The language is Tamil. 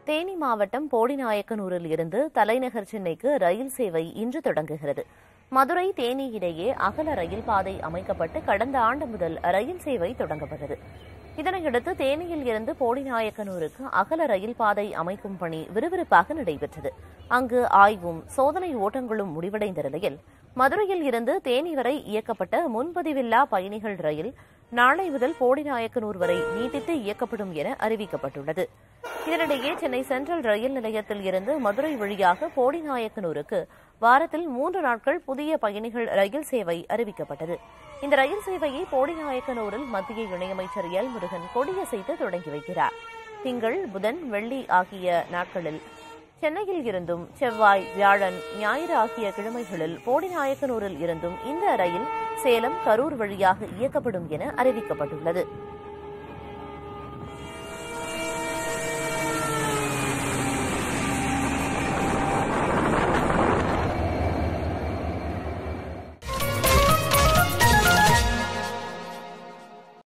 தேனி மாவட்டம் போடிநாயக்கனூரில் இருந்து தலைநகர் சென்னைக்கு ரயில் சேவை இன்று தொடங்குகிறது மதுரை தேனி இடையே அகல ரயில் பாதை அமைக்கப்பட்டு கடந்த ஆண்டு முதல் ரயில் சேவை தொடங்கப்பட்டது இதனையடுத்து தேனியில் இருந்து போடிநாயக்கனூருக்கு அகல ரயில் பாதை அமைக்கும் பணி விறுவிறுப்பாக நடைபெற்றது அங்கு ஆய்வும் சோதனை ஓட்டங்களும் முடிவடைந்த நிலையில் மதுரையில் இருந்து தேனி வரை இயக்கப்பட்ட முன்பதிவில்லா பயணிகள் ரயில் நாளை முதல் போடிநாயக்கனூர் வரை நீட்டித்து இயக்கப்படும் என அறிவிக்கப்பட்டுள்ளது இதனிடையே சென்னை சென்ட்ரல் ரயில் நிலையத்தில் இருந்து மதுரை வழியாக போடிநாயக்கனூருக்கு வாரத்தில் மூன்று நாட்கள் புதிய பயணிகள் ரயில் சேவை அறிவிக்கப்பட்டது இந்த ரயில் சேவையை போடிநாயக்கனூரில் மத்திய இணையமைச்சர் எல் முருகன் கொடியசைத்து தொடங்கி வைக்கிறார் திங்கள் புதன் வெள்ளி ஆகிய நாட்களில் சென்னையில் இருந்தும் செவ்வாய் வியாழன் ஞாயிறு ஆகிய கிழமைகளில் போடிநாயக்கனூரில் இருந்தும் இந்த ரயில் சேலம் கரூர் வழியாக இயக்கப்படும் என அறிவிக்கப்பட்டுள்ளது